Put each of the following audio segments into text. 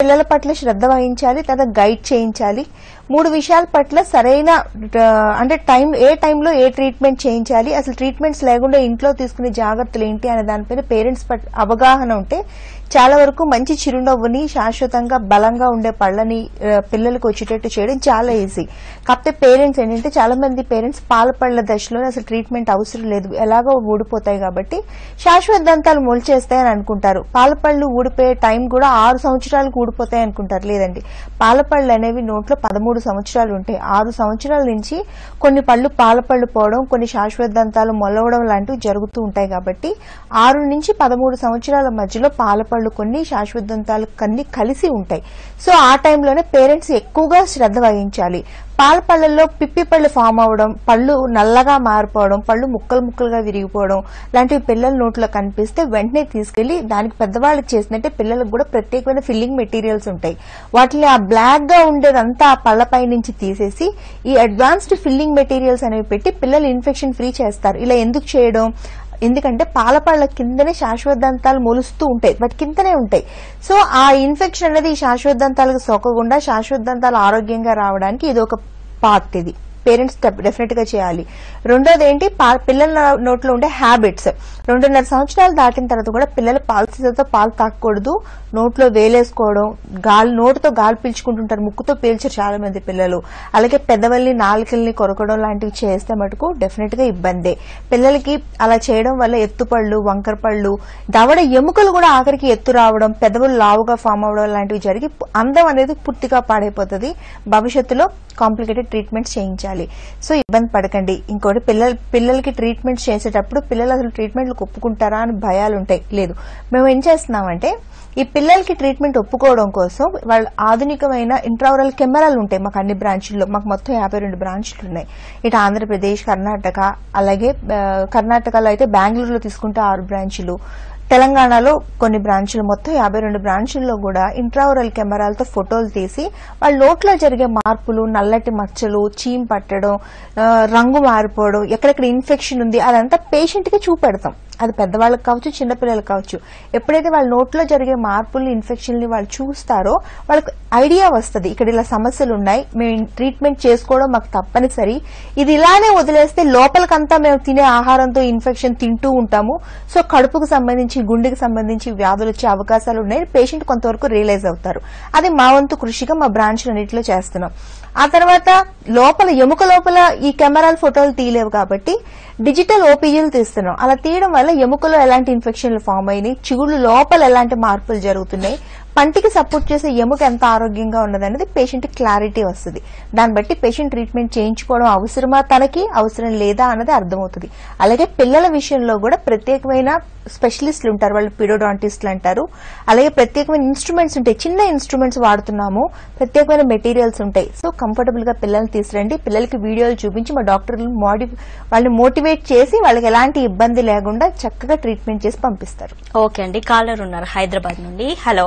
పిల్లల పట్ల శ్రద్ధ వహించాలి తర్వాత గైడ్ చేయించాలి మూడు విషయాల పట్ల సరైన ఆ, అంటే టైం ఏ టైంలో ఏ ట్రీట్మెంట్ చేయించాలి అసలు ట్రీట్మెంట్స్ లేకుండా ఇంట్లో తీసుకునే జాగ్రత్తలు ఏంటి అనే దానిపైన పేరెంట్స్ పట్ అవగాహన ఉంటే చాలా వరకు మంచి చిరునవ్వుని శాశ్వతంగా బలంగా ఉండే పళ్ళని ఆ, పిల్లలకు వచ్చేటట్టు చేయడం చాలా ఈజీ కాకపోతే పేరెంట్స్ ఏంటంటే చాలా మంది పేరెంట్స్ పాల పళ్ళ దశలోనే అసలు ట్రీట్మెంట్ అవసరం లేదు ఎలాగో ఊడిపోతాయి కాబట్టి శాశ్వత దంతాలు మొలిచేస్తాయని అనుకుంటారు పాల పళ్ళు ఊడిపోయే టైం కూడా ఆరు సంవత్సరాలకు ఊడిపోతాయి అనుకుంటారు లేదండి పాల పళ్ళు అనేవి నోట్లో పదమూడు సంవత్సరాలు ఉంటాయి ఆరు సంవత్సరాల నుంచి కొన్ని పళ్ళు పాల పళ్ళు పోవడం కొన్ని శాశ్వత దంతాలు మొలవడం లాంటివి జరుగుతూ ఉంటాయి కాబట్టి ఆరు నుంచి పదమూడు సంవత్సరాల మధ్యలో పాల పళ్ళు కొన్ని శాశ్వత దంతాలు కొన్ని కలిసి ఉంటాయి సో ఆ టైంలోనే పేరెంట్స్ ఎక్కువగా శ్రద్ధ వహించాలి పాల పళ్ళల్లో పిప్పి పళ్ళు ఫామ్ అవడం పళ్ళు నల్లగా మారిపోవడం పళ్ళు ముక్కలు ముక్కలుగా విరిగిపోవడం లాంటివి పిల్లల నోట్లో కనిపిస్తే వెంటనే తీసుకెళ్లి దానికి పెద్దవాళ్ళకి చేసినట్టే పిల్లలకు కూడా ప్రత్యేకమైన ఫిల్లింగ్ మెటీరియల్స్ ఉంటాయి వాటిని ఆ బ్లాక్ గా ఉండేదంతా ఆ పళ్ళపై నుంచి తీసేసి ఈ అడ్వాన్స్డ్ ఫిల్లింగ్ మెటీరియల్స్ అనేవి పెట్టి పిల్లలు ఇన్ఫెక్షన్ ఫ్రీ చేస్తారు ఇలా ఎందుకు చేయడం ఎందుకంటే పాల పళ్ళ కిందనే శాశ్వత దంతాలు మొలుస్తూ ఉంటాయి వాటి కిందనే ఉంటాయి సో ఆ ఇన్ఫెక్షన్ అనేది ఈ శాశ్వత దంతాలకు సోకకుండా శాశ్వత దంతాలు ఆరోగ్యంగా రావడానికి ఇది ఒక పార్ట్ ఇది పేరెంట్స్ డెఫినెట్ గా చేయాలి రెండోది ఏంటి పా- పిల్లల నోట్లో ఉండే హ్యాబిట్స్ రెండున్నర సంవత్సరాలు దాటిన తర్వాత కూడా పిల్లలు పాల సీసాతో పాలు తాకూడదు నోట్లో వేలేసుకోవడం గాలి నోటితో గాలి పీల్చుకుంటుంటారు ముక్కుతో పీల్చరు చాలా మంది పిల్లలు అలాగే పెద్దవల్ని నాలుకల్ని కొరకడం లాంటివి చేస్తే మటుకు డెఫినెట్ గా ఇబ్బందే పిల్లలకి అలా చేయడం వల్ల ఎత్తుపళ్ళు వంకర పళ్ళు దవడ ఎముకలు కూడా ఆఖరికి ఎత్తు రావడం పెదవులు లావుగా ఫామ్ అవడం లాంటివి జరిగి పు- అందం అనేది పూర్తిగా పాడైపోతుంది భవిష్యత్తులో కాంప్లికేటెడ్ ట్రీట్మెంట్స్ చేయించాలి సో ఇబ్బంది పడకండి ఇంకోటి పిల్లల పిల్లలకి ట్రీట్మెంట్స్ చేసేటప్పుడు పిల్లలు అసలు ట్రీట్మెంట్లు ఒప్పుకుంటారా అని భయాలు ఉంటాయి లేదు మేము ఏం చేస్తున్నామంటే ఈ పిల్లలకి ట్రీట్మెంట్ ఒప్పుకోవడం కోసం వాళ్ళ ఆధునికమైన ఇంట్రావరల్ కెమెరాలు ఉంటాయి మాకు అన్ని బ్రాంచుల్లో మాకు మొత్తం యాభై రెండు బ్రాంచ్లు ఉన్నాయి ఇటు ఆంధ్రప్రదేశ్ కర్ణాటక అలాగే ఆ, కర్ణాటకలో అయితే బెంగళూరులో తీసుకుంటే ఆరు బ్రాంచులు తెలంగాణలో కొన్ని బ్రాంచులు మొత్తం యాభై రెండు బ్రాంచుల్లో కూడా ఇంట్రావరల్ కెమెరాలతో ఫోటోలు తీసి వాళ్ళ నోట్లో జరిగే మార్పులు నల్లటి మచ్చలు చీమ్ పట్టడం ఆ, రంగు మారిపోవడం ఎక్కడెక్కడ ఇన్ఫెక్షన్ ఉంది అదంతా పేషెంట్ కి చూపెడతాం అది పెద్దవాళ్ళకి కావచ్చు చిన్నపిల్లలకు కావచ్చు ఎప్పుడైతే వాళ్ళ నోట్లో జరిగే మార్పులు ఇన్ఫెక్షన్లు వాళ్ళు చూస్తారో వాళ్ళకి ఐడియా వస్తుంది ఇక్కడ ఇలా సమస్యలు ఉన్నాయి మేము ట్రీట్మెంట్ చేసుకోవడం మాకు తప్పనిసరి ఇది ఇలానే వదిలేస్తే లోపలికంతా మేము తినే ఆహారంతో ఇన్ఫెక్షన్ తింటూ ఉంటాము సో కడుపుకు సంబంధించి గుండెకి సంబంధించి వ్యాధులు వచ్చే అవకాశాలు ఉన్నాయి పేషెంట్ కొంతవరకు రియలైజ్ అవుతారు అది మా వంతు కృషిగా మా బ్రాంచ్లన్నింటిలో చేస్తున్నాం ఆ తర్వాత లోపల ఎముక లోపల ఈ కెమెరాల ఫోటోలు తీయలేవు కాబట్టి డిజిటల్ ఓపీజీలు తీస్తున్నాం అలా తీయడం వల్ల ఎముకలో ఎలాంటి ఇన్ఫెక్షన్లు ఫామ్ అయినాయి చిగుళ్ళు లోపల ఎలాంటి మార్పులు జరుగుతున్నాయి పంటికి సపోర్ట్ చేసే ఎముక ఎంత ఆరోగ్యంగా ఉన్నదనేది పేషెంట్ క్లారిటీ వస్తుంది దాన్ని బట్టి పేషెంట్ ట్రీట్మెంట్ చేయించుకోవడం అవసరమా తనకి అవసరం లేదా అన్నది అర్థమవుతుంది అలాగే పిల్లల విషయంలో కూడా ప్రత్యేకమైన స్పెషలిస్టులు ఉంటారు వాళ్ళు పిడోడాంటిస్టులు అంటారు అలాగే ప్రత్యేకమైన ఇన్స్ట్రుమెంట్స్ ఉంటాయి చిన్న ఇన్స్ట్రుమెంట్స్ వాడుతున్నాము ప్రత్యేకమైన మెటీరియల్స్ ఉంటాయి సో కంఫర్టబుల్ గా పిల్లల్ని తీసురండి పిల్లలకి వీడియోలు చూపించి మా డాక్టర్లు మోడి వాళ్ళని మోటివేట్ చేసి వాళ్ళకి ఎలాంటి ఇబ్బంది లేకుండా చక్కగా ట్రీట్మెంట్ చేసి పంపిస్తారు ఓకే అండి కాలర్ ఉన్నారు హైదరాబాద్ నుండి హలో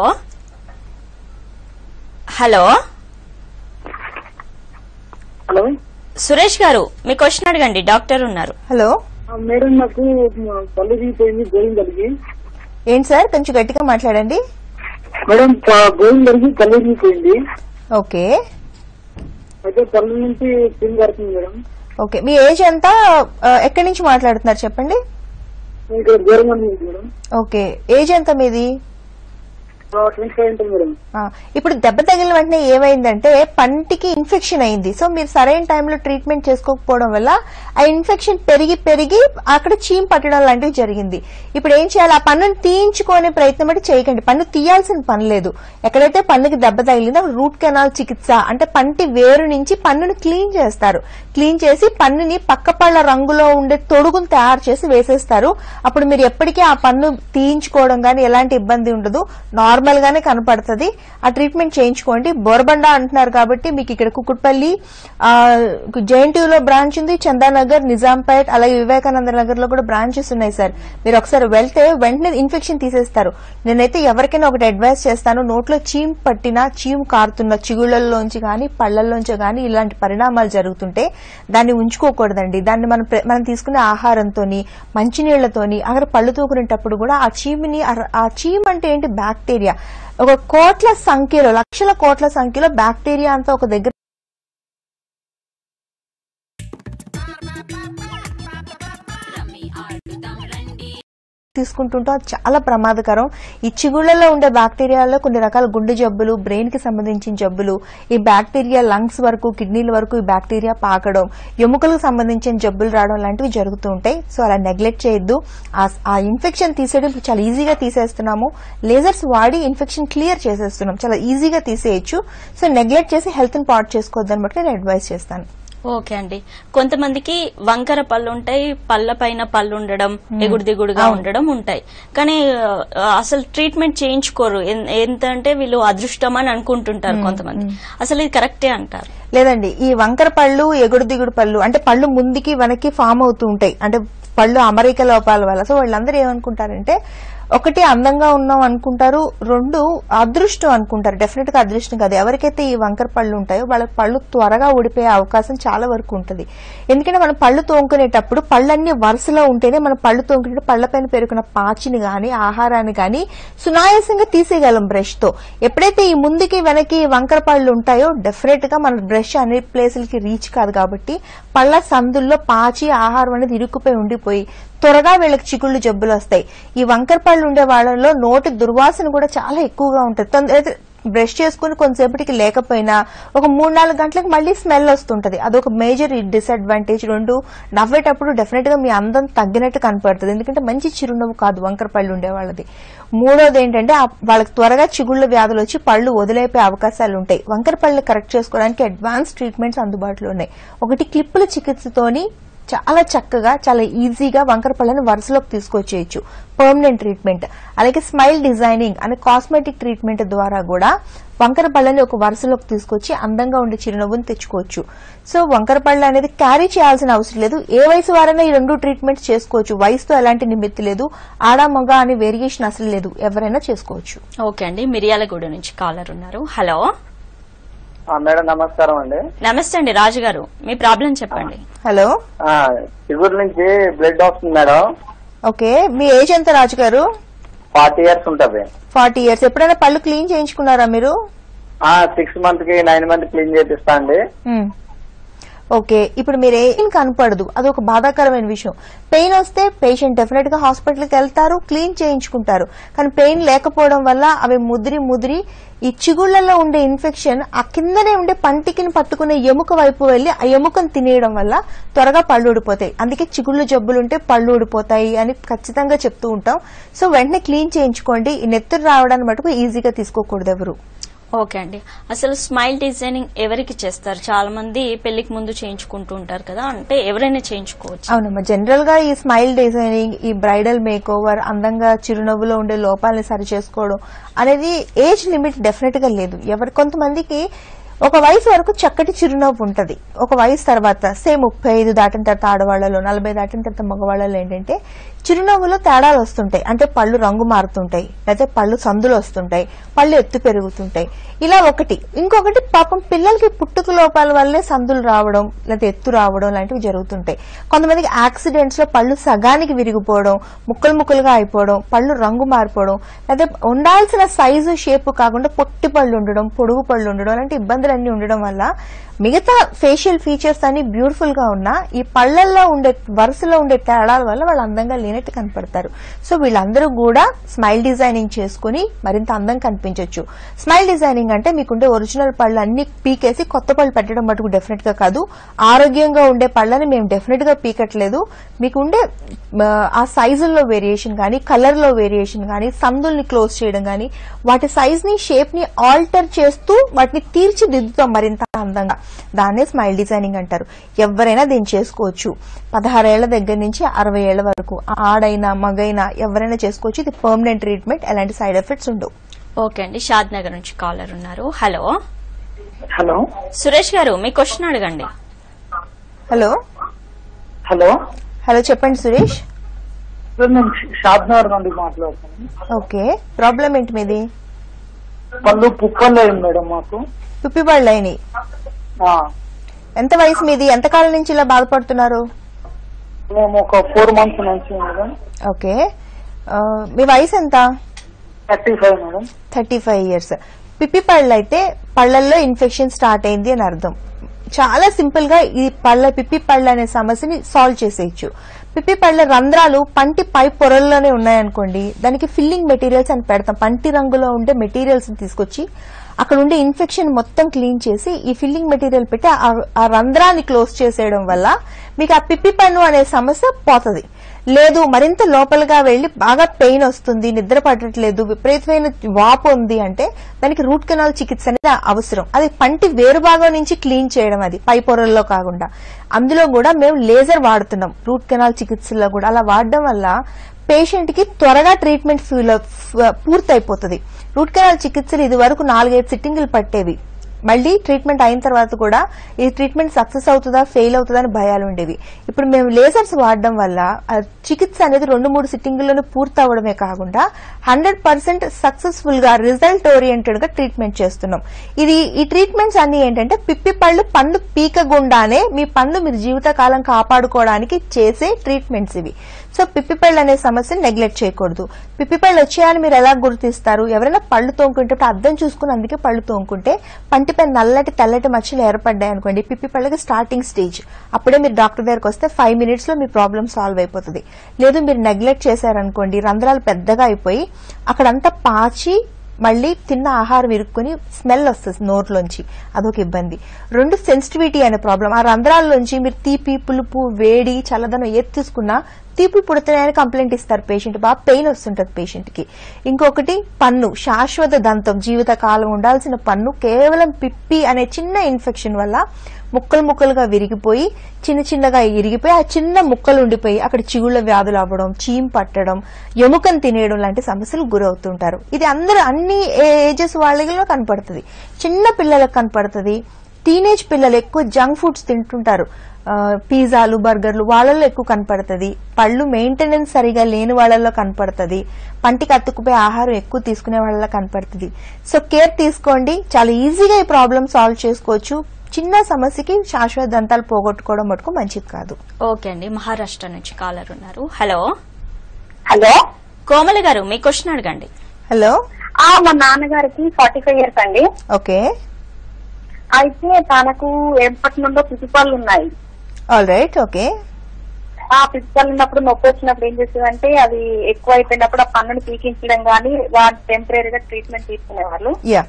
హలో హలో సురేష్ గారు మీ క్వశ్చన్ అడగండి డాక్టర్ ఉన్నారు హలో ఆ, మేడం నాకు మ, పళ్ళు తీసిపోయింది గోయం కలిగి ఏంటి సార్ కొంచెం గట్టిగా మాట్లాడండి మేడం ప- గోయం కలిగి పళ్ళు తీసిపోయింది ఓకే అయితే పళ్ళు నుంచి పిన్ కడుతుంది మేడం ఓకే మీ ఏజ్ ఎంత ఆ, ఎక్కడి నుంచి మాట్లాడుతున్నారు చెప్పండి నేను ఇక్కడ దూరంగా ఉంది మేడం ఓకే ఏజ్ ఎంత మీది ట్వంటీ ఫైవ్ ఉంటుంది మేడం ఆ, ఇప్పుడు దెబ్బ తగిలిన వెంటనే ఏమైందంటే పంటికి ఇన్ఫెక్షన్ అయింది సో మీరు సరైన టైంలో ట్రీట్మెంట్ చేసుకోకపోవడం వల్ల ఆ ఇన్ఫెక్షన్ పెరిగి పెరిగి అక్కడ చీమ్ పట్టడం లాంటివి జరిగింది ఇప్పుడు ఏం చేయాలి ఆ పన్నును తీయించుకునే ప్రయత్నం అయితే చేయకండి పన్ను తీయాల్సిన పని లేదు ఎక్కడైతే పన్నుకి దెబ్బ తగిలిందో రూట్ కెనాల్ చికిత్స అంటే పంటి వేరు నుంచి పన్నును క్లీన్ చేస్తారు క్లీన్ చేసి పన్నుని పక్క పళ్ళ రంగులో ఉండే తొడుగును తయారు చేసి వేసేస్తారు అప్పుడు మీరు ఎప్పటికీ ఆ పన్ను తీయించుకోవడం కానీ ఎలాంటి ఇబ్బంది ఉండదు నార్మల్ గానే కనపడుతుంది ఆ ట్రీట్మెంట్ చేయించుకోండి బోర్బండా అంటున్నారు కాబట్టి మీకు ఇక్కడ కుకుట్పల్లి జేఎన్టీయూ లో బ్రాంచ్ ఉంది చందానగర్ నిజాంపేట్ అలాగే వివేకానంద నగర్ లో కూడా బ్రాంచెస్ ఉన్నాయి సార్ మీరు ఒకసారి వెళ్తే వెంటనే ఇన్ఫెక్షన్ తీసేస్తారు నేనైతే ఎవరికైనా ఒకటి అడ్వైస్ చేస్తాను నోట్లో చీమ్ పట్టిన చీమ్ కారుతున్న చిగుళ్లలోంచి కానీ పళ్లలోంచి కానీ ఇలాంటి పరిణామాలు జరుగుతుంటే దాన్ని ఉంచుకోకూడదండి దాన్ని మనం ప్ర- మనం తీసుకునే ఆహారంతోని మంచినీళ్లతోని అక్కడ పళ్ళు తూకునేటప్పుడు కూడా ఆ చీమిని ఆ- ఆ చీమ్ అంటే ఏంటి బ్యాక్టీరియా బ్యాక్టీరియా ఒక కోట్ల సంఖ్యలో లక్షల కోట్ల సంఖ్యలో బ్యాక్టీరియా అంతా ఒక దగ్గర తీసుకుంటుంటాం అది చాలా ప్రమాదకరం ఈ చిగుళ్లలో ఉండే బ్యాక్టీరియాలో కొన్ని రకాల గుండె జబ్బులు బ్రెయిన్ కి సంబంధించిన జబ్బులు ఈ బ్యాక్టీరియా లంగ్స్ వరకు కిడ్నీల వరకు ఈ బ్యాక్టీరియా పాకడం ఎముకలకు సంబంధించిన జబ్బులు రావడం లాంటివి జరుగుతూ ఉంటాయి సో అలా నెగ్లెక్ట్ చేయొద్దు ఆ- ఆ ఇన్ఫెక్షన్ తీసేయడం ఇప్పుడు చాలా ఈజీగా తీసేస్తున్నాము లేజర్స్ వాడి ఇన్ఫెక్షన్ క్లియర్ చేసేస్తున్నాం చాలా ఈజీగా తీసేయచ్చు సో నెగ్లెక్ట్ చేసి హెల్త్ ని పాటు చేసుకోవద్దు అనమాట నేను అడ్వైస్ చేస్తాను ఓకే అండి కొంతమందికి వంకర పళ్ళు ఉంటాయి పళ్ళ పైన పళ్ళు ఉండడం ఎగుడు దిగుడుగా ఉండడం ఉంటాయి కానీ ఆ, అసలు ట్రీట్మెంట్ చేయించుకోరు ఎన్- ఎంత అంటే వీళ్ళు అదృష్టం అని అనుకుంటుంటారు కొంతమంది అసలు ఇది కరెక్టే అంటారు లేదండి ఈ వంకర పళ్ళు ఎగుడు దిగుడు పళ్ళు అంటే పళ్ళు ముందుకి వెనక్కి ఫామ్ అవుతూ ఉంటాయి అంటే పళ్ళు అమరిక లోపాల వల్ల సో వాళ్ళందరూ ఏమనుకుంటారంటే ఒకటి అందంగా ఉన్నాం అనుకుంటారు రెండు అదృష్టం అనుకుంటారు డెఫినెట్ గా అదృష్టం కాదు ఎవరికైతే ఈ వంకర పళ్ళు ఉంటాయో వాళ్ళ పళ్ళు త్వరగా ఊడిపోయే అవకాశం చాలా వరకు ఉంటుంది ఎందుకంటే మనం పళ్ళు తోముకునేటప్పుడు పళ్ళన్నీ వరుసలో ఉంటేనే మనం పళ్ళు తోముకునే పళ్ళపైన పెరుగున్న పాచిని గాని ఆహారాన్ని గాని సునాయాసంగా తీసేయగలం బ్రష్ తో ఎప్పుడైతే ఈ ముందుకి వెనక్కి వంకర పళ్ళు ఉంటాయో డెఫినెట్ గా మన బ్రష్ అన్ని ప్లేసులకి రీచ్ కాదు కాబట్టి పళ్ళ సందుల్లో పాచి ఆహారం అనేది ఇరుక్కుపోయి ఉండిపోయి త్వరగా వీళ్ళకి చిగుళ్ళు జబ్బులు వస్తాయి ఈ వంకర పళ్ళు ఉండే వాళ్ళలో నోటి దుర్వాసన కూడా చాలా ఎక్కువగా ఉంటుంది తొందర బ్రష్ చేసుకుని కొంతసేపటికి లేకపోయినా ఒక మూడు నాలుగు గంటలకు మళ్ళీ స్మెల్ వస్తుంటది అదొక మేజర్ డిసడ్వాంటేజ్ రెండు నవ్వేటప్పుడు డెఫినెట్ గా మీ అందం తగ్గినట్టు కనపడుతుంది ఎందుకంటే మంచి చిరునవ్వు కాదు వంకర పళ్ళు ఉండే వాళ్ళది మూడోది ఏంటంటే ఆ వాళ్ళకి త్వరగా చిగుళ్ళ వ్యాధులు వచ్చి పళ్ళు వదిలేపే అవకాశాలు ఉంటాయి వంకర పళ్ళు కరెక్ట్ చేసుకోవడానికి అడ్వాన్స్ ట్రీట్మెంట్స్ అందుబాటులో ఉన్నాయి ఒకటి క్లిప్పుల చికిత్సతోని చాలా చక్కగా చాలా ఈజీగా వంకర పళ్ళని వరుసలోకి తీసుకొచ్చేయచ్చు పర్మనెంట్ ట్రీట్మెంట్ అలాగే స్మైల్ డిజైనింగ్ అనే కాస్మెటిక్ ట్రీట్మెంట్ ద్వారా కూడా వంకర పళ్ళని ఒక వరుసలోకి తీసుకొచ్చి అందంగా ఉండే చిరునవ్వుని తెచ్చుకోవచ్చు సో వంకర పళ్ళు అనేది క్యారీ చేయాల్సిన అవసరం లేదు ఏ వయసు వారైనా ఈ రెండు ట్రీట్మెంట్స్ చేసుకోవచ్చు వయసుతో ఎలాంటి నిమిత్తి లేదు ఆడ మగ అనే వేరియేషన్ అసలు లేదు ఎవరైనా చేసుకోవచ్చు ఓకే అండి మిరియాలగూడ నుంచి కాలర్ ఉన్నారు హలో ఆ, మేడం నమస్కారం అండి నమస్తే అండి రాజు గారు మీ ప్రాబ్లం చెప్పండి హలో ఆ, చిగురు నుంచి బ్లడ్ వస్తుంది మేడం ఓకే మీ ఏజ్ ఎంత రాజు గారు ఫార్టీ ఇయర్స్ ఉంటుంది ఫార్టీ ఇయర్స్ ఎప్పుడైనా పళ్ళు క్లీన్ చేయించుకున్నారా మీరు సిక్స్ మంత్ కి నైన్ మంత్ క్లీన్ చేపిస్తా అండి మ్మ్. ఓకే ఇప్పుడు మీరు ఏం కనపడదు అది ఒక బాధాకరమైన విషయం పెయిన్ వస్తే పేషెంట్ డెఫినెట్ గా హాస్పిటల్కి వెళ్తారు క్లీన్ చేయించుకుంటారు కానీ పెయిన్ లేకపోవడం వల్ల అవి ముదిరి ముదిరి ఈ చిగుళ్లలో ఉండే ఇన్ఫెక్షన్ ఆ కిందనే ఉండే పంటికిని పట్టుకునే ఎముక వైపు వెళ్లి ఆ ఎముకను తినేయడం వల్ల త్వరగా పళ్ళు ఊడిపోతాయి అందుకే చిగుళ్ళు జబ్బులు ఉంటే పళ్ళు ఊడిపోతాయి అని ఖచ్చితంగా చెప్తూ ఉంటాం సో వెంటనే క్లీన్ చేయించుకోండి ఈ నెత్తురు రావడాన్ని మటుకు ఈజీగా తీసుకోకూడదు ఎవరు ఓకే అండి అసలు స్మైల్ డిజైనింగ్ ఎవరికి చేస్తారు చాలా మంది పెళ్లికి ముందు చేయించుకుంటూ ఉంటారు కదా అంటే ఎవరైనా చేయించుకోవచ్చు అవునమ్మా జనరల్ గా ఈ స్మైల్ డిజైనింగ్ ఈ బ్రైడల్ మేక్ ఓవర్ అందంగా చిరునవ్వులో ఉండే లోపాలని సరి చేసుకోవడం అనేది ఏజ్ లిమిట్ డెఫినెట్ గా లేదు ఎవరి కొంతమందికి ఒక వయసు వరకు చక్కటి చిరునవ్వు ఉంటది ఒక వయసు తర్వాత సేమ్ ముప్పై ఐదు దాటిన తర్వాత ఆడవాళ్లలో నలభై దాటిన తర్వాత మగవాళ్ళలో ఏంటంటే చిరునవ్వులో తేడాలు వస్తుంటాయి అంటే పళ్ళు రంగు మారుతుంటాయి లేకపోతే పళ్ళు సందులు వస్తుంటాయి పళ్ళు ఎత్తు పెరుగుతుంటాయి ఇలా ఒకటి ఇంకొకటి పాపం పిల్లలకి పుట్టుక లోపాల వల్లే సందులు రావడం లేకపోతే ఎత్తు రావడం లాంటివి జరుగుతుంటాయి కొంతమందికి యాక్సిడెంట్స్ లో పళ్ళు సగానికి విరిగిపోవడం ముక్కలు ముక్కలుగా అయిపోవడం పళ్ళు రంగు మారిపోవడం లేకపోతే ఉండాల్సిన సైజు షేప్ కాకుండా పొట్టి పళ్ళు ఉండడం పొడుగు పళ్ళు ఉండడం అలాంటి ఇబ్బందులన్నీ ఉండడం వల్ల మిగతా ఫేషియల్ ఫీచర్స్ అన్ని బ్యూటిఫుల్ గా ఉన్నా ఈ పళ్ళల్లో ఉండే వరుసలో ఉండే తేడాల వల్ల వాళ్ళు అందంగా లేనట్టు కనపడతారు సో వీళ్ళందరూ కూడా స్మైల్ డిజైనింగ్ చేసుకుని మరింత అందం కనిపించవచ్చు స్మైల్ డిజైనింగ్ అంటే మీకుండే ఒరిజినల్ పళ్ళు అన్ని పీకేసి కొత్త పళ్ళు పెట్టడం మటుకు డెఫినెట్ గా కాదు ఆరోగ్యంగా ఉండే పళ్ళని మేము డెఫినెట్ గా పీకట్లేదు మీకుండే ఆ, ఆ సైజుల్లో వేరియేషన్ కానీ కలర్ లో వేరియేషన్ కానీ సందుల్ని క్లోజ్ చేయడం కానీ వాటి సైజ్ ని షేప్ ని ఆల్టర్ చేస్తూ వాటిని తీర్చిదిద్దుతాం మరింత అందంగా దాన్నే స్మైల్ డిజైనింగ్ అంటారు ఎవరైనా దీన్ని చేసుకోవచ్చు పదహారేళ్ల దగ్గర నుంచి అరవై ఏళ్ల వరకు ఆడైనా మగైనా ఎవరైనా చేసుకోవచ్చు ఇది పర్మనెంట్ ట్రీట్మెంట్ ఎలాంటి సైడ్ ఎఫెక్ట్స్ ఉండవు ఓకే అండి షాద్ నగర్ నుంచి కాలర్ ఉన్నారు హలో హలో సురేష్ గారు మీ క్వశ్చన్ అడగండి హలో హలో హలో చెప్పండి సురేష్ సార్ నేను షాద్నగర్ నుండి మాట్లాడుతున్నాను ఓకే ప్రాబ్లం ఏంటి మీది పళ్ళు పుప్పలు అయింది మేడం మాకు పిప్పిబళ్ళు అయినాయి ఆ, ఎంత వయసు మీది ఎంత కాలం నుంచి ఇలా బాధపడుతున్నారు మేము ఒక ఫోర్ మంత్స్ నుంచి మేడం ఓకే ఆ, మీ వయసు ఎంత thirty five madam thirty five years పిప్పి పళ్ళు అయితే పళ్ళల్లో ఇన్ఫెక్షన్ స్టార్ట్ అయింది అని అర్థం చాలా సింపుల్ గా ఈ పళ్ళ పిప్పి పళ్ళు అనే సమస్యని సాల్వ్ చేసేయచ్చు పిప్పి పళ్ళ రంధ్రాలు పంటి పై పొరల్లోనే ఉన్నాయనుకోండి దానికి ఫిల్లింగ్ మెటీరియల్స్ అని పెడతాం పంటి రంగులో ఉండే మెటీరియల్స్ తీసుకొచ్చి అక్కడ ఉండే ఇన్ఫెక్షన్ మొత్తం క్లీన్ చేసి ఈ ఫిల్లింగ్ మెటీరియల్ పెట్టి ఆ- ఆ రంధ్రాన్ని క్లోజ్ చేసేయడం వల్ల మీకు ఆ పిప్పి పన్ను అనే సమస్య పోతది లేదు మరింత లోపలగా వెళ్లి బాగా పెయిన్ వస్తుంది నిద్ర పట్టట్లేదు విపరీతమైన వాపు ఉంది అంటే దానికి రూట్ కెనాల్ చికిత్స అనేది అవసరం అది పంటి వేరు భాగం నుంచి క్లీన్ చేయడం అది పై పొరల్లో కాకుండా అందులో కూడా మేము లేజర్ వాడుతున్నాం రూట్ కెనాల్ చికిత్సలో కూడా అలా వాడడం వల్ల పేషెంట్ కి త్వరగా ట్రీట్మెంట్ పూర్తయిపోతుంది రూట్ కెనాల్ చికిత్సలు ఇది వరకు నాలుగైదు సిట్టింగులు పట్టేవి మళ్ళీ ట్రీట్మెంట్ అయిన తర్వాత కూడా ఈ ట్రీట్మెంట్ సక్సెస్ అవుతుందా ఫెయిల్ అవుతుందా అని భయాలు ఉండేవి ఇప్పుడు మేము లేజర్స్ వాడడం వల్ల ఆ చికిత్స అనేది రెండు మూడు సిట్టింగుల్లోనే పూర్తి అవడమే కాకుండా హండ్రెడ్ పర్సెంట్ సక్సెస్ఫుల్ గా రిజల్ట్ ఓరియంటెడ్ గా ట్రీట్మెంట్ చేస్తున్నాం ఇది ఈ ట్రీట్మెంట్స్ అన్ని ఏంటంటే పిప్పి పళ్ళు పన్ను పీకగుండానే మీ పన్ను మీరు జీవితకాలం కాపాడుకోవడానికి చేసే ట్రీట్మెంట్స్ ఇవి సో పిప్పిపళ్ళు అనే సమస్యను నెగ్లెక్ట్ చేయకూడదు పిప్పిపళ్ళు వచ్చాయని మీరు ఎలా గుర్తిస్తారు ఎవరైనా పళ్ళు తోముకుంటే అద్దం చూసుకుని అందుకే పళ్ళు తోముకుంటే పంటిపై నల్లటి తెల్లటి మచ్చలు ఏర్పడ్డాయి అనుకోండి పిప్పిపళ్ళకి స్టార్టింగ్ స్టేజ్ అప్పుడే మీరు డాక్టర్ దగ్గరకు వస్తే ఫైవ్ మినిట్స్ లో మీ ప్రాబ్లం సాల్వ్ అయిపోతుంది లేదు మీరు నెగ్లెక్ట్ చేశారనుకోండి రంధ్రాలు పెద్దగా అయిపోయి అక్కడంతా పాచి మళ్ళీ తిన్న ఆహారం ఇరుక్కుని స్మెల్ వస్తుంది నోట్లోంచి అదొక ఇబ్బంది రెండు సెన్సిటివిటీ అనే ప్రాబ్లం ఆ రంధ్రాల్లోంచి మీరు తీపి పులుపు వేడి చల్లదనం ఏది తీసుకున్నా తీపి పుడుతున్నాయని కంప్లైంట్ ఇస్తారు పేషెంట్ బాగా పెయిన్ వస్తుంటది పేషెంట్ కి ఇంకొకటి పన్ను శాశ్వత దంతం జీవిత కాలం ఉండాల్సిన పన్ను కేవలం పిప్పి అనే చిన్న ఇన్ఫెక్షన్ వల్ల ముక్కలు ముక్కలుగా విరిగిపోయి చిన్న చిన్నగా ఇరిగిపోయి ఆ చిన్న ముక్కలు ఉండిపోయి అక్కడ చిగుళ్ళ వ్యాధులు అవ్వడం చీమ్ పట్టడం ఎముకను తినేయడం లాంటి సమస్యలు గురవుతుంటారు ఇది అందరూ అన్ని ఏజెస్ వాళ్ళలో కనపడుతుంది చిన్న పిల్లలకు కనపడుతుంది టీనేజ్ పిల్లలు ఎక్కువ జంక్ ఫుడ్స్ తింటుంటారు ఆ, పిజ్జాలు బర్గర్లు వాళ్ళల్లో ఎక్కువ కనపడుతుంది పళ్ళు మెయింటెనెన్స్ సరిగా లేని వాళ్ళల్లో కనపడుతుంది పంటికి అతుక్కుపోయి ఆహారం ఎక్కువ తీసుకునే వాళ్ళలో కనపడుతుంది సో కేర్ తీసుకోండి చాలా ఈజీగా ఈ ప్రాబ్లమ్ సాల్వ్ చేసుకోవచ్చు చిన్న సమస్యకి శాశ్వత దంతాలు పోగొట్టుకోవడం మటుకు మంచిది కాదు ఓకే అండి మహారాష్ట్ర నుంచి కాలర్ ఉన్నారు హలో హలో కోమలి గారు మీ క్వశ్చన్ అడగండి హలో ఆ మా నాన్నగారికి ఫార్టీ ఫైవ్ ఇయర్స్ అండి ఓకే అయితే తనకు ఎప్పటి నుండో పిసిపాలు ఉన్నాయి ఆల్ రైట్ ఓకే ఆ పిసిపాలు ఉన్నప్పుడు నొప్పి వచ్చినప్పుడు ఏం చేస్తుందంటే అది ఎక్కువ అయిపోయినప్పుడు ఆ పన్నుని పీకించడం గానీ వాళ్ళు టెంపరీగా ట్రీట్మెంట్ తీసుకునేవాళ్ళు యా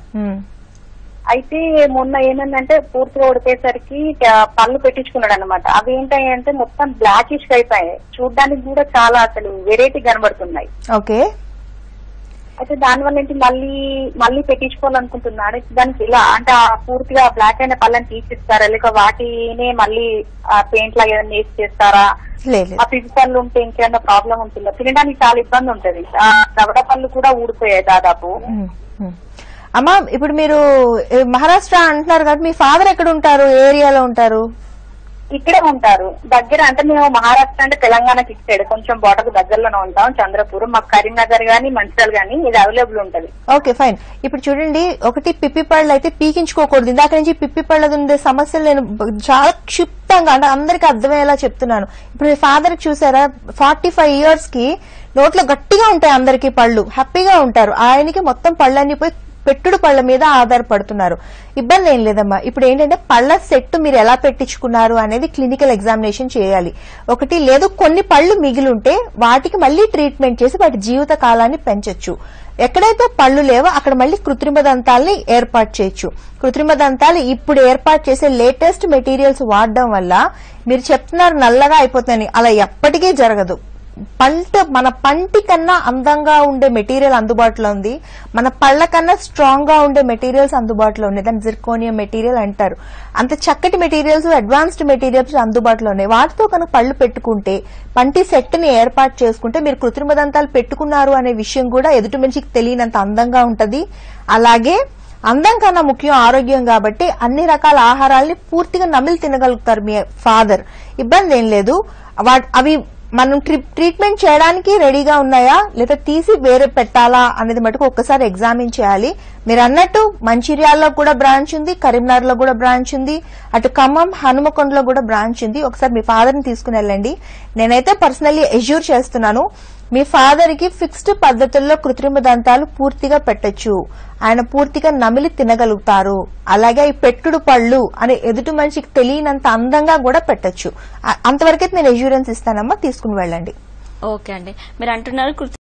అయితే మొన్న ఏమైందంటే పూర్తిగా ఉడికేసరికి ఆ, పళ్ళు పెట్టించుకున్నాడు అనమాట అవి ఏంటంటే మొత్తం బ్లాకిష్ అయిపోయాయి చూడడానికి కూడా చాలా అసలు వెరైటీ కనబడుతున్నాయి ఓకే అయితే దాని వల్ల ఏంటి మళ్ళీ మళ్ళీ పెట్టించుకోవాలనుకుంటున్నాడు దానికి ఇలా అంటే ఆ పూర్తిగా బ్లాక్ అయిన పళ్ళని తీసిస్తారా లేక వాటినే మళ్ళీ పెయింట్ లాగా ఏదైనా వేసి చేస్తారా లేదు ఆ పిసి పళ్ళు ఉంటే ఇంకేమైనా ప్రాబ్లం ఉంటుందా తినడానికి చాలా ఇబ్బంది ఉంటది ఆ దవడ పళ్ళు కూడా ఊడిపోయాయి దాదాపు మ్మ్. మ్మ్. అమ్మా ఇప్పుడు మీరు ఏ, మహారాష్ట్ర అంటున్నారు కాబట్టి మీ ఫాదర్ ఎక్కడ ఉంటారు ఏ ఏరియాలో ఉంటారు ఇక్కడే ఉంటారు దగ్గర అంటే మేము మహారాష్ట్ర అంటే తెలంగాణకి ఇచ్చాడు కొంచెం బోటకు దగ్గరలోనే ఉంటాం చంద్రపూర్ మాకు కరీంనగర్ గానీ మంచిర్యాల గానీ ఇది అవైలబుల్ ఉంటది ఓకే ఫైన్ ఇప్పుడు చూడండి ఒకటి పిప్పి పళ్ళు అయితే పీకించుకోకూడదు ఇందాక నుంచి పిప్పి పళ్ళ ఉండే సమస్యలు నేను బ- చాలా క్షిప్తంగా అంటే అందరికి అర్థమయ్యేలా చెప్తున్నాను ఇప్పుడు మీ ఫాదర్ చూసారా ఫార్టీ ఫైవ్ ఇయర్స్ కి నోట్లో గట్టిగా ఉంటాయి అందరికి పళ్ళు హ్యాపీగా ఉంటారు ఆయనకి మొత్తం పళ్ళన్నీ పోయి పెట్టుడు పళ్ళ మీద ఆధారపడుతున్నారు ఇబ్బంది ఏం లేదమ్మా ఇప్పుడు ఏంటంటే పళ్ళ సెట్ మీరు ఎలా పెట్టించుకున్నారు అనేది క్లినికల్ ఎగ్జామినేషన్ చేయాలి ఒకటి లేదు కొన్ని పళ్ళు మిగిలి ఉంటే వాటికి మళ్ళీ ట్రీట్మెంట్ చేసి వాటి జీవిత కాలాన్ని పెంచొచ్చు ఎక్కడైతే పళ్ళు లేవో అక్కడ మళ్ళీ కృత్రిమ దంతాల్ని ఏర్పాటు చేయొచ్చు కృత్రిమ దంతాలు ఇప్పుడు ఏర్పాటు చేసే లేటెస్ట్ మెటీరియల్స్ వాడడం వల్ల మీరు చెప్తున్నారు నల్లగా అయిపోతుందని అలా ఎప్పటికీ జరగదు పంట మన పంటి కన్నా అందంగా ఉండే మెటీరియల్ అందుబాటులో ఉంది మన పళ్ళ కన్నా స్ట్రాంగ్ గా ఉండే మెటీరియల్స్ అందుబాటులో ఉన్నాయి దాన్ని జిర్కోనియం మెటీరియల్ అంటారు అంత చక్కటి మెటీరియల్స్ అడ్వాన్స్డ్ మెటీరియల్స్ అందుబాటులో ఉన్నాయి వాటితో కనుక పళ్ళు పెట్టుకుంటే పంటి సెట్ ని ఏర్పాటు చేసుకుంటే మీరు కృత్రిమ దంతాలు పెట్టుకున్నారు అనే విషయం కూడా ఎదుటి మనిషికి తెలియనంత అందంగా ఉంటది అలాగే అందం కన్నా ముఖ్యం ఆరోగ్యం కాబట్టి అన్ని రకాల ఆహారాల్ని పూర్తిగా నమిలి తినగలుగుతారు మీ ఫాదర్ ఇబ్బంది ఏం లేదు వా- అవి మనం ట్రీ- ట్రీట్మెంట్ చేయడానికి రెడీగా ఉన్నాయా లేదా తీసి వేరే పెట్టాలా అనేది మటుకు ఒక్కసారి ఎగ్జామిన్ చేయాలి మీరు అన్నట్టు మంచిర్యాలలో కూడా బ్రాంచ్ ఉంది కరీంనగర్ లో కూడా బ్రాంచ్ ఉంది అటు ఖమ్మం హనుమకొండలో కూడా బ్రాంచ్ ఉంది ఒకసారి మీ ఫాదర్ ని తీసుకుని వెళ్ళండి నేనైతే పర్సనల్లీ ఎజ్యూర్ చేస్తున్నాను మీ ఫాదర్ కి ఫిక్స్డ్ పద్ధతుల్లో కృత్రిమ దంతాలు పూర్తిగా పెట్టొచ్చు ఆయన పూర్తిగా నమిలి తినగలుగుతారు అలాగే ఈ పెట్టుడు పళ్ళు అనే ఎదుటి మనిషికి తెలియనంత అందంగా కూడా పెట్టొచ్చు ఆ- అంతవరకైతే నేను ఎష్యూరెన్స్ ఇస్తానమ్మా తీసుకుని వెళ్ళండి ఓకే అండి మీరు అంటున్నారు కృత్రిమ